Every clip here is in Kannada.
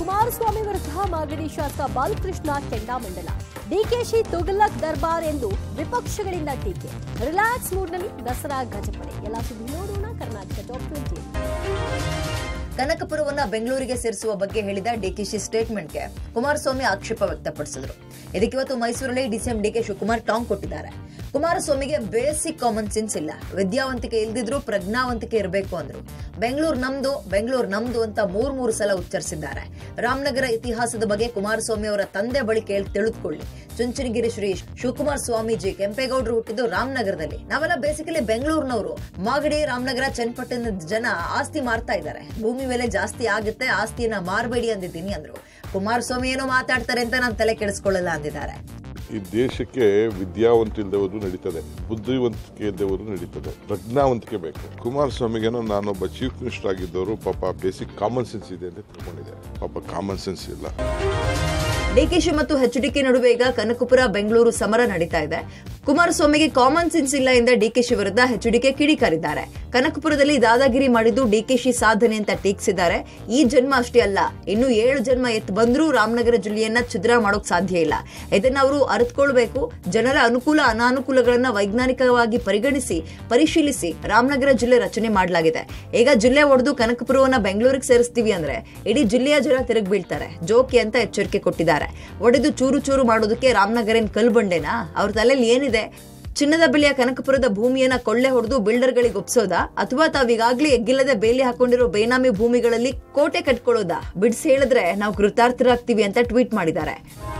ಕುಮಾರಸ್ವಾಮಿ ವಿರುದ್ಧ ಮಾಗಡಿ ಶಾಸಕ ಬಾಲಕೃಷ್ಣ ಕೆಂಡಾಮಂಡಲ ಡಿಕೆಶಿ ತುಗಲಕ್ ದರ್ಬಾರ್ ಎಂದು ವಿಪಕ್ಷಗಳಿಂದ ಟೀಕೆ ರಿಲ್ಯಾಕ್ಸ್ ಮೂಡ್ನಲ್ಲಿ ದಸರಾ ಗಜಪಡೆ ಎಲ್ಲ ಸುದ್ದಿ ನೋಡೋಣ ಕರ್ನಾಟಕ ಟಾಪ್ ಟ್ವೆಂಟಿ ಕನಕಪುರವನ್ನ ಬೆಂಗಳೂರಿಗೆ ಸೇರಿಸುವ ಬಗ್ಗೆ ಹೇಳಿದ ಡಿಕೆಶಿ ಸ್ಟೇಟ್ಮೆಂಟ್ಗೆ ಕುಮಾರಸ್ವಾಮಿ ಆಕ್ಷೇಪ ವ್ಯಕ್ತಪಡಿಸಿದರು ಇದಕ್ಕೆ ಇವತ್ತು ಮೈಸೂರಲ್ಲಿ ಡಿಸಿಎಂ ಡಿಕೆ ಶಿವಕುಮಾರ್ ಟಾಂಗ್ ಕೊಟ್ಟಿದ್ದಾರೆ ಕುಮಾರಸ್ವಾಮಿಗೆ ಬೇಸಿಕ್ ಕಾಮನ್ ಸೆನ್ಸ್ ಇಲ್ಲ ವಿದ್ಯಾವಂತಿಕೆ ಇಲ್ದಿದ್ರು ಪ್ರಜ್ಞಾವಂತಿಕೆ ಇರಬೇಕು ಅಂದ್ರು ಬೆಂಗಳೂರು ನಮ್ದು ಬೆಂಗಳೂರು ನಮ್ದು ಅಂತ ಮೂರ್ ಮೂರು ಸಲ ಉಚ್ಚರಿಸಿದ್ದಾರೆ ರಾಮನಗರ ಇತಿಹಾಸದ ಬಗ್ಗೆ ಕುಮಾರಸ್ವಾಮಿ ಅವರ ತಂದೆ ಬಳಿ ಕೇಳಿ ತಿಳಿದುಕೊಳ್ಳಿ ಚುಂಚನಗಿರಿ ಶ್ರೀ ಶಿವಕುಮಾರ್ ಸ್ವಾಮೀಜಿ ಕೆಂಪೇಗೌಡರು ಹುಟ್ಟಿದ್ದು ರಾಮನಗರದಲ್ಲಿ ನಾವೆಲ್ಲ ಬೇಸಿಕಲಿ ಬೆಂಗಳೂರಿನವರು ಮಾಗಡಿ ರಾಮನಗರ ಚನ್ನಪಟ್ಟಣದ ಜನ ಆಸ್ತಿ ಮಾರ್ತಾ ಇದ್ದಾರೆ ಭೂಮಿ ಬೆಲೆ ಜಾಸ್ತಿ ಆಗುತ್ತೆ ಆಸ್ತಿಯನ್ನ ಮಾರಬೇಡಿ ಅಂದಿದ್ದೀನಿ ಅಂದ್ರು ಕುಮಾರಸ್ವಾಮಿ ಏನೋ ಮಾತಾಡ್ತಾರೆ ಅಂತ ನಾನು ತಲೆ ಕೆಡಿಸ್ಕೊಳ್ಳಲ್ಲ ಅಂದಿದ್ದಾರೆ ಈ ದೇಶಕ್ಕೆ ವಿದ್ಯಾವಂತ ಇಲ್ಲದವರು ನಡೀತದೆ ಬುದ್ಧಿವಂತಿಕೆ ಇಲ್ಲದವರು ನಡೀತದೆ ಪ್ರಜ್ಞಾವಂತಿಕೆ ಬೇಕು ಕುಮಾರಸ್ವಾಮಿಗೇನೋ ನಾನೊಬ್ಬ ಚೀಫ್ ಮಿನಿಸ್ಟರ್ ಆಗಿದ್ದವರು ಪಾಪ ಬೇಸಿಕ್ ಕಾಮನ್ ಸೆನ್ಸ್ ಇದೆ ಅಂತ ತಿಳ್ಕೊಂಡಿದೆ ಪಾಪ ಕಾಮನ್ ಸೆನ್ಸ್ ಇಲ್ಲ ಡಿಕೆಶಿ ಮತ್ತು ಎಚ್ಡಿಕೆ ನಡುವೆ ಈಗ ಕನಕಪುರ ಬೆಂಗಳೂರು ಸಮರ ನಡೀತಾ ಇದೆ ಕುಮಾರಸ್ವಾಮಿಗೆ ಕಾಮನ್ ಸೆನ್ಸ್ ಇಲ್ಲ ಎಂದ ಡಿಕೆಶಿ ವಿರುದ್ಧ ಎಚ್ಡಿಕೆ ಕಿಡಿಕಾರಿದ್ದಾರೆ ಕನಕಪುರದಲ್ಲಿ ದಾದಾಗಿರಿ ಮಾಡಿದ್ದು ಡಿಕೆಶಿ ಸಾಧನೆ ಅಂತ ಟೀಕಿಸಿದ್ದಾರೆ ಈ ಜನ್ಮ ಅಷ್ಟೇ ಅಲ್ಲ ಇನ್ನು ಏಳು ಜನ್ಮ ಎತ್ತು ಬಂದರೂ ರಾಮನಗರ ಜಿಲ್ಲೆಯನ್ನ ಛಿದ್ರ ಮಾಡೋಕ್ ಸಾಧ್ಯ ಇಲ್ಲ ಇದನ್ನ ಅವರು ಅರಿತುಕೊಳ್ಬೇಕು ಜನರ ಅನುಕೂಲ ಅನಾನುಕೂಲಗಳನ್ನ ವೈಜ್ಞಾನಿಕವಾಗಿ ಪರಿಗಣಿಸಿ ಪರಿಶೀಲಿಸಿ ರಾಮನಗರ ಜಿಲ್ಲೆ ರಚನೆ ಮಾಡಲಾಗಿದೆ ಈಗ ಜಿಲ್ಲೆ ಒಡೆದು ಕನಕಪುರವನ್ನ ಬೆಂಗಳೂರಿಗೆ ಸೇರಿಸ್ತೀವಿ ಅಂದ್ರೆ ಇಡೀ ಜಿಲ್ಲೆಯ ಜನ ತಿರುಗಿ ಬೀಳ್ತಾರೆ ಜೋಕಿ ಅಂತ ಎಚ್ಚರಿಕೆ ಕೊಟ್ಟಿದ್ದಾರೆ ಒಡೆದು ಚೂರು ಚೂರು ಮಾಡೋದಕ್ಕೆ ರಾಮನಗರೇನ್ ಕಲ್ಬಂಡೆನಾ ಅವ್ರ ತಲೆಯಲ್ಲಿ ಏನಿದೆ ಚಿನ್ನದ ಬೆಲೆಯ ಕನಕಪುರದ ಭೂಮಿಯನ್ನ ಕೊಳ್ಳೆ ಹೊಡೆದು ಬಿಲ್ಡರ್ಗಳಿಗೆ ಒಪ್ಸೋದಾ ಅಥವಾ ತಾವೀಗಾಗ್ಲೇ ಎಗ್ಗಿಲ್ಲದೆ ಬೇಲಿ ಹಾಕೊಂಡಿರೋ ಬೇನಾಮಿ ಭೂಮಿಗಳಲ್ಲಿ ಕೋಟೆ ಕಟ್ಕೊಳ್ಳೋದಾ ಬಿಡ್ಸಿ ಹೇಳಿದ್ರೆ ನಾವು ಕೃತಾರ್ಥರಾಗ್ತೀವಿ ಅಂತ ಟ್ವೀಟ್ ಮಾಡಿದ್ದಾರೆ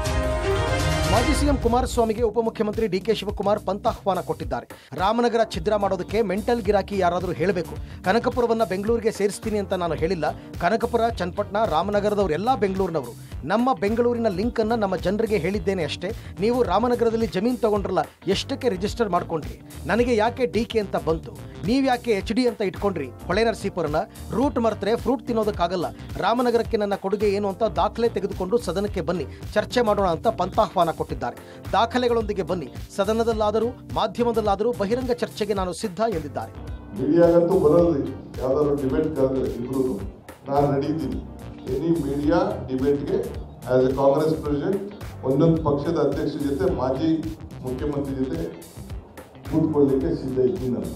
ಮಾಜಿ ಸಿಎಂ ಕುಮಾರಸ್ವಾಮಿಗೆ ಉಪಮುಖ್ಯಮಂತ್ರಿ ಡಿಕೆ ಶಿವಕುಮಾರ್ ಪಂತಾಹ್ವಾನ ಕೊಟ್ಟಿದ್ದಾರೆ ರಾಮನಗರ ಛಿದ್ರ ಮಾಡೋದಕ್ಕೆ ಮೆಂಟಲ್ ಗಿರಾಕಿ ಯಾರಾದರೂ ಹೇಳಬೇಕು ಕನಕಪುರವನ್ನ ಬೆಂಗಳೂರಿಗೆ ಸೇರಿಸ್ತೀನಿ ಅಂತ ನಾನು ಹೇಳಿಲ್ಲ ಕನಕಪುರ ಚನ್ನಪಟ್ಟಣ ರಾಮನಗರದವರೆಲ್ಲ ಬೆಂಗಳೂರಿನವರು ನಮ್ಮ ಬೆಂಗಳೂರಿನ ಲಿಂಕ್ ಅನ್ನ ನಮ್ಮ ಜನರಿಗೆ ಹೇಳಿದ್ದೇನೆ ಅಷ್ಟೇ ನೀವು ರಾಮನಗರದಲ್ಲಿ ಜಮೀನು ತಗೊಂಡ್ರಲ್ಲ ಎಷ್ಟಕ್ಕೆ ರಿಜಿಸ್ಟರ್ ಮಾಡ್ಕೊಂಡ್ರಿ ನನಗೆ ಯಾಕೆ ಡಿ ಕೆ ಅಂತ ಬಂತು ನೀವು ಯಾಕೆ ಎಚ್ ಡಿ ಅಂತ ಇಟ್ಕೊಂಡ್ರಿ ಹೊಳೆ ನರಸೀಪುರನ ರೂಟ್ ಮರೆತರೆ ಫ್ರೂಟ್ ತಿನ್ನೋದಕ್ಕಾಗಲ್ಲ ರಾಮನಗರಕ್ಕೆ ನನ್ನ ಕೊಡುಗೆ ಏನು ಅಂತ ದಾಖಲೆ ತೆಗೆದುಕೊಂಡು ಸದನಕ್ಕೆ ಬನ್ನಿ ಚರ್ಚೆ ಮಾಡೋಣ ಅಂತ ಪಂತಾಹ್ವಾನ ಕೊಟ್ಟಿದ್ದಾರೆ ದಾಖಲೆಗಳೊಂದಿಗೆ ಬನ್ನಿ ಸದನದಲ್ಲಾದರೂ ಮಾಧ್ಯಮದಲ್ಲಾದರೂ ಬಹಿರಂಗ ಚರ್ಚೆಗೆ ನಾನು ಸಿದ್ಧ ಎಂದಿದ್ದಾರೆ ಮೀಡಿಯಾಗಂತೂ ಬರಲ್ರಿ ಯಾವ್ದಾದ್ರು ಡಿಬೇಟ್ ಕರೆದ್ರೆ ಇಬ್ರು ನಾನು ನಡೀತೀನಿ ಎನಿ ಮೀಡಿಯಾ ಡಿಬೇಟ್ಗೆ ಆಸ್ ಎ ಕಾಂಗ್ರೆಸ್ ಪ್ರೆಸಿಡೆಂಟ್ ಒಂದೊಂದು ಪಕ್ಷದ ಅಧ್ಯಕ್ಷ ಜೊತೆ ಮಾಜಿ ಮುಖ್ಯಮಂತ್ರಿ ಜೊತೆ ಕೂತ್ಕೊಳ್ಳಿಕ್ಕೆ ಸಿದ್ಧ ಇದ್ದೀನಿ ನಾನು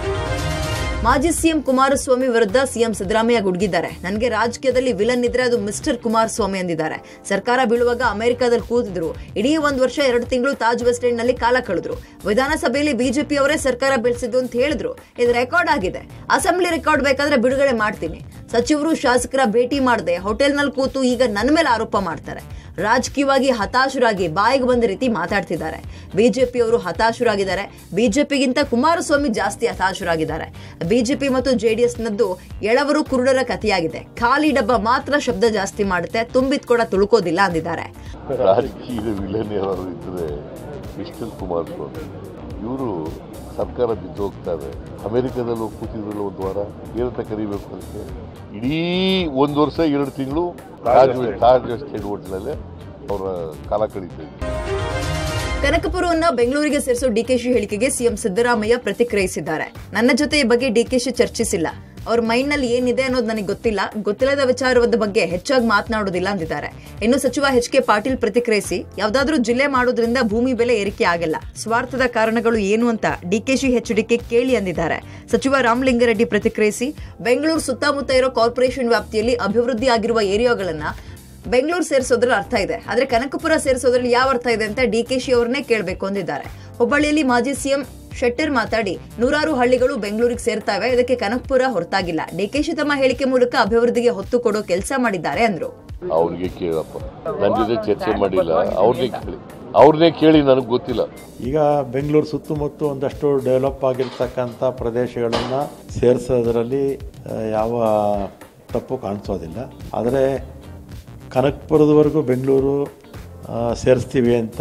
ಮಾಜಿ ಸಿಎಂ ಕುಮಾರಸ್ವಾಮಿ ವಿರುದ್ಧ ಸಿಎಂ ಸಿದ್ದರಾಮಯ್ಯ ಗುಡುಗಿದ್ದಾರೆ ನನಗೆ ರಾಜಕೀಯದಲ್ಲಿ ವಿಲನ್ ಇದ್ರೆ ಅದು ಮಿಸ್ಟರ್ ಕುಮಾರಸ್ವಾಮಿ ಅಂದಿದ್ದಾರೆ ಸರ್ಕಾರ ಬೀಳುವಾಗ ಅಮೆರಿಕಾದಲ್ಲಿ ಕೂತಿದ್ರು ಇಡೀ ಒಂದು ವರ್ಷ ಎರಡು ತಿಂಗಳು ತಾಜ್ ವೆಸ್ಟ್ ಎಂಡ್ ನಲ್ಲಿ ಕಾಲ ಕಳೆದ್ರು ವಿಧಾನಸಭೆಯಲ್ಲಿ ಬಿಜೆಪಿ ಅವರೇ ಸರ್ಕಾರ ಬೆಳೆಸಿದ್ದು ಅಂತ ಹೇಳಿದ್ರು ಇದು ರೆಕಾರ್ಡ್ ಆಗಿದೆ ಅಸೆಂಬ್ಲಿ ರೆಕಾರ್ಡ್ ಬೇಕಾದ್ರೆ ಬಿಡುಗಡೆ ಮಾಡ್ತೀನಿ ಸಚಿವರು ಶಾಸಕರ ಭೇಟಿ ಮಾಡದೆ ಹೋಟೆಲ್ನಲ್ಲಿ ಕೂತು ಈಗ ನನ್ನ ಮೇಲೆ ಆರೋಪ ಮಾಡ್ತಾರೆ ರಾಜಕೀಯವಾಗಿ ಹತಾಶರಾಗಿ ಬಾಯಿಗೆ ಬಂದ ರೀತಿ ಮಾತಾಡ್ತಿದ್ದಾರೆ ಬಿಜೆಪಿಯವರು ಹತಾಶರಾಗಿದ್ದಾರೆ ಬಿಜೆಪಿಗಿಂತ ಕುಮಾರಸ್ವಾಮಿ ಜಾಸ್ತಿ ಹತಾಶರಾಗಿದ್ದಾರೆ ಬಿಜೆಪಿ ಮತ್ತು ಜೆಡಿಎಸ್ ನದ್ದು ಎಳವರು ಕುರುಡರ ಕಥೆಯಾಗಿದೆ ಖಾಲಿ ಡಬ್ಬ ಮಾತ್ರ ಶಬ್ದ ಜಾಸ್ತಿ ಮಾಡುತ್ತೆ ತುಂಬಿದ್ ಕೂಡ ತುಳುಕೋದಿಲ್ಲ ಅಂದಿದ್ದಾರೆ ರಾಜಕೀಯದ ವಿಲನ್ ಯಾರು ಇದ್ರೆ ಮಿಸ್ಟರ್ ಕುಮಾರಸ್ವಾಮಿ ಇವರು ಸರ್ಕಾರ ಬಿದ್ದು ಹೋಗ್ತಾ ಇದೆ ಅಮೆರಿಕದಲ್ಲಿ ಹೋಗಿ ಕೂತಿದ್ರಲ್ಲ ಒಂದು ವಾರ ಏನಂತ ಕರಿಬೇಕು ಅದಕ್ಕೆ ಇಡೀ ಒಂದು ವರ್ಷ ಎರಡು ತಿಂಗಳು ತಾಜ್ ತಾಜ್ ಸ್ಟೇಟ್ ಹೋಟ್ಲಲ್ಲೇ ಅವರ ಕಾಲ ಕಳೀತಾ ಇದ್ರು ಕನಕಪುರವನ್ನ ಬೆಂಗಳೂರಿಗೆ ಸೇರಿಸೋ ಡಿಕೆಶಿ ಹೇಳಿಕೆಗೆ ಸಿಎಂ ಸಿದ್ದರಾಮಯ್ಯ ಪ್ರತಿಕ್ರಿಯಿಸಿದ್ದಾರೆ ನನ್ನ ಜೊತೆ ಈ ಬಗ್ಗೆ ಡಿಕೆಶಿ ಚರ್ಚಿಸಿಲ್ಲ ಅವ್ರ ಮೈಂಡ್ ನಲ್ಲಿ ಏನಿದೆ ಅನ್ನೋದು ನನಗೆ ಗೊತ್ತಿಲ್ಲ ಗೊತ್ತಿಲ್ಲದ ವಿಚಾರದ ಬಗ್ಗೆ ಹೆಚ್ಚಾಗಿ ಮಾತನಾಡೋದಿಲ್ಲ ಅಂದಿದ್ದಾರೆ ಇನ್ನು ಸಚಿವ ಎಚ್ ಕೆ ಪಾಟೀಲ್ ಪ್ರತಿಕ್ರಿಯಿಸಿ ಯಾವ್ದಾದ್ರೂ ಜಿಲ್ಲೆ ಮಾಡೋದ್ರಿಂದ ಭೂಮಿ ಬೆಲೆ ಏರಿಕೆ ಆಗಲ್ಲ ಸ್ವಾರ್ಥದ ಕಾರಣಗಳು ಏನು ಅಂತ ಡಿಕೆಶಿ ಎಚ್ಡಿಕೆ ಕೇಳಿ ಅಂದಿದ್ದಾರೆ ಸಚಿವ ರಾಮಲಿಂಗಾರೆಡ್ಡಿ ಪ್ರತಿಕ್ರಿಯಿಸಿ ಬೆಂಗಳೂರು ಸುತ್ತಮುತ್ತ ಇರೋ ಕಾರ್ಪೊರೇಷನ್ ವ್ಯಾಪ್ತಿಯಲ್ಲಿ ಅಭಿವೃದ್ಧಿ ಆಗಿರುವ ಏರಿಯಾಗಳನ್ನ ಬೆಂಗಳೂರು ಸೇರಿಸೋದ್ರಲ್ಲಿ ಅರ್ಥ ಇದೆ ಆದ್ರೆ ಕನಕಪುರ ಸೇರಿಸೋದ್ರಲ್ಲಿ ಯಾವ ಅರ್ಥ ಇದೆ ಅಂತ ಡಿಕೆಶಿ ಅವ್ರನ್ನೇ ಕೇಳಬೇಕು ಅಂದಿದ್ದಾರೆ ಹುಬ್ಬಳ್ಳಿಯಲ್ಲಿ ಮಾಜಿ ಸಿಎಂ ಶೆಟ್ಟರ್ ಮಾತಾಡಿ ನೂರಾರು ಹಳ್ಳಿಗಳು ಬೆಂಗಳೂರಿಗೆ ಸೇರ್ತಾವೆ ಇದಕ್ಕೆ ಕನಕಪುರ ಹೊರತಾಗಿಲ್ಲ ಡಿಕೆಶಿ ತಮ್ಮ ಹೇಳಿಕೆ ಮೂಲಕ ಅಭಿವೃದ್ಧಿಗೆ ಹೊತ್ತು ಕೊಡೋ ಕೆಲಸ ಮಾಡಿದ್ದಾರೆ ಅಂದ್ರು ಅವ್ರಿಗೆ ಕೇಳಪ್ಪ ನನ್ನ ಜೊತೆ ಚರ್ಚೆ ಮಾಡಿಲ್ಲ ಅವ್ರನ್ನೇ ಕೇಳಿ ಅವ್ರನ್ನೇ ಕೇಳಿ ನನಗೆ ಗೊತ್ತಿಲ್ಲ ಈಗ ಬೆಂಗಳೂರು ಸುತ್ತಮುತ್ತ ಒಂದಷ್ಟು ಡೆವಲಪ್ ಆಗಿರ್ತಕ್ಕಂಥ ಪ್ರದೇಶಗಳನ್ನು ಸೇರಿಸೋದ್ರಲ್ಲಿ ಆ, ಯಾವ ತಪ್ಪು ಕಾಣಿಸೋದಿಲ್ಲ ಆದರೆ ಕನಕಪುರದವರೆಗೂ ಬೆಂಗಳೂರು ಆ, ಸೇರಿಸ್ತೀವಿ ಅಂತ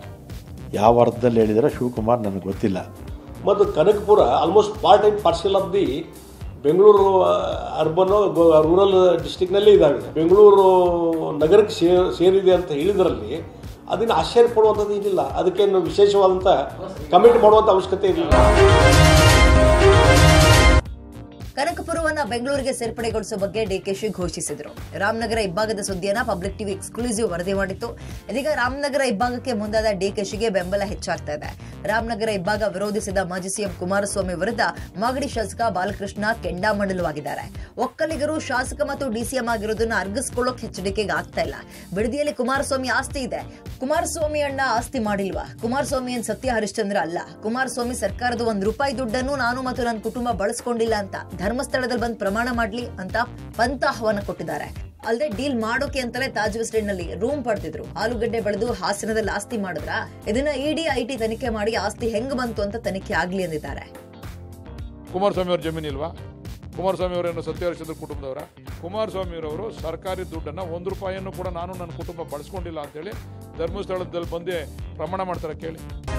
ಯಾವ ಅರ್ಥದಲ್ಲಿ ಹೇಳಿದರೆ ಶಿವಕುಮಾರ್ ನನಗೆ ಗೊತ್ತಿಲ್ಲ ಮತ್ತು Kanakapura almost part and parcel of the Bengaluru urban rural ಡಿಸ್ಟಿಕ್ನಲ್ಲೇ ಇದ್ದಾವೆ ಬೆಂಗಳೂರು ನಗರಕ್ಕೆ ಸೇ ಸೇರಿದೆ ಅಂತ ಹೇಳಿದ್ರಲ್ಲಿ ಅದನ್ನು ಆಶ್ಚರ್ಯ ಪಡುವಂಥದ್ದು ಏನಿಲ್ಲ ಅದಕ್ಕೇನು ವಿಶೇಷವಾದಂಥ ಕಮೆಂಟ್ ಮಾಡುವಂಥ ಅವಶ್ಯಕತೆ ಇರಲಿಲ್ಲ ಕನಕಪುರ ಕನಕಪುರವನ್ನ ಬೆಂಗಳೂರಿಗೆ ಸೇರ್ಪಡೆಗೊಳಿಸುವ ಬಗ್ಗೆ ಡಿಕೆಶಿ ಘೋಷಿಸಿದರು ರಾಮನಗರ ಇಬ್ಬಾಗದ ಸುದ್ದಿಯನ್ನ ಪಬ್ಲಿಕ್ ಟಿವಿ ಎಕ್ಸ್ಕ್ಲೂಸಿವ್ ವರದಿ ಮಾಡಿತ್ತು ಇದೀಗ ರಾಮನಗರ ಇಬ್ಬಾಗಕ್ಕೆ ಮುಂದಾದ ಡಿಕೆಶಿಗೆ ಬೆಂಬಲ ಹೆಚ್ಚಾಗ್ತಾ ಇದೆ ರಾಮನಗರ ಇಬ್ಬಾಗ ವಿರೋಧಿಸಿದ ಮಾಜಿ ಸಿಎಂ ಕುಮಾರಸ್ವಾಮಿ ವಿರುದ್ಧ ಮಾಗಡಿ ಶಾಸಕ ಬಾಲಕೃಷ್ಣ ಕೆಂಡಾಮಂಡಲವಾಗಿದ್ದಾರೆ ಒಕ್ಕಲಿಗರು ಶಾಸಕ ಮತ್ತು ಡಿಸಿಎಂ ಆಗಿರೋದನ್ನ ಅರ್ಗಿಸ್ಕೊಳ್ಳೋಕೆ ಎಚ್ಚರಿಕೆಗೆ ಆಗ್ತಾ ಇಲ್ಲ ಬಿಡದಿಯಲ್ಲಿ ಕುಮಾರಸ್ವಾಮಿ ಆಸ್ತಿ ಇದೆ ಕುಮಾರಸ್ವಾಮಿ ಅಣ್ಣ ಆಸ್ತಿ ಮಾಡಿಲ್ವಾ ಕುಮಾರಸ್ವಾಮಿ ಏನ್ ಸತ್ಯ ಹರಿಶ್ಚಂದ್ರ ಅಲ್ಲ ಕುಮಾರಸ್ವಾಮಿ ಸರ್ಕಾರದ ಒಂದ್ ರೂಪಾಯಿ ದುಡ್ಡನ್ನು ನಾನು ಮತ್ತು ನನ್ನ ಕುಟುಂಬ ಬಳಸ್ಕೊಂಡಿಲ್ಲ ಅಂತ ಧರ್ಮಸ್ಥಳದಲ್ಲಿ ಬಂದು ಪ್ರಮಾಣ ಮಾಡ್ಲಿ ಅಂತ ಪಂತ ಆಹ್ವಾನ ಕೊಟ್ಟಿದ್ದಾರೆ ಅಲ್ಲದೆ ಡೀಲ್ ಮಾಡೋಕೆ ಅಂತಲೇ ತಾಜ್ ವೆಸ್ಟ್ ಎಂಡ್ ನಲ್ಲಿ ರೂಮ್ ಪಡೆದಿದ್ರು ಆಲೂಗಡ್ಡೆ ಬೆಳೆದು ಹಾಸನದಲ್ಲಿ ಆಸ್ತಿ ಮಾಡಿದ್ರ ಇದನ್ನ ಇಡಿ ಐಟಿ ತನಿಖೆ ಮಾಡಿ ಆಸ್ತಿ ಹೆಂಗ್ ಬಂತು ಅಂತ ತನಿಖೆ ಆಗ್ಲಿ ಅಂದಿದ್ದಾರೆ ಕುಮಾರಸ್ವಾಮಿ ಅವ್ರ ಜಮೀನು ಇಲ್ವಾ ಕುಮಾರಸ್ವಾಮಿ ಅವರೇನು ಸತ್ಯಹರಿಸಿದ್ರು ಕುಟುಂಬದವರ ಕುಮಾರಸ್ವಾಮಿ ಅವರವರು ಸರ್ಕಾರಿ ದುಡ್ಡನ್ನು ಒಂದು ರೂಪಾಯಿಯನ್ನು ಕೂಡ ನಾನು ನನ್ನ ಕುಟುಂಬ ಬಳಸ್ಕೊಂಡಿಲ್ಲ ಅಂತೇಳಿ ಧರ್ಮಸ್ಥಳದಲ್ಲಿ ಬಂದು ಪ್ರಮಾಣ ಮಾಡ್ತಾರೆ ಕೇಳಿ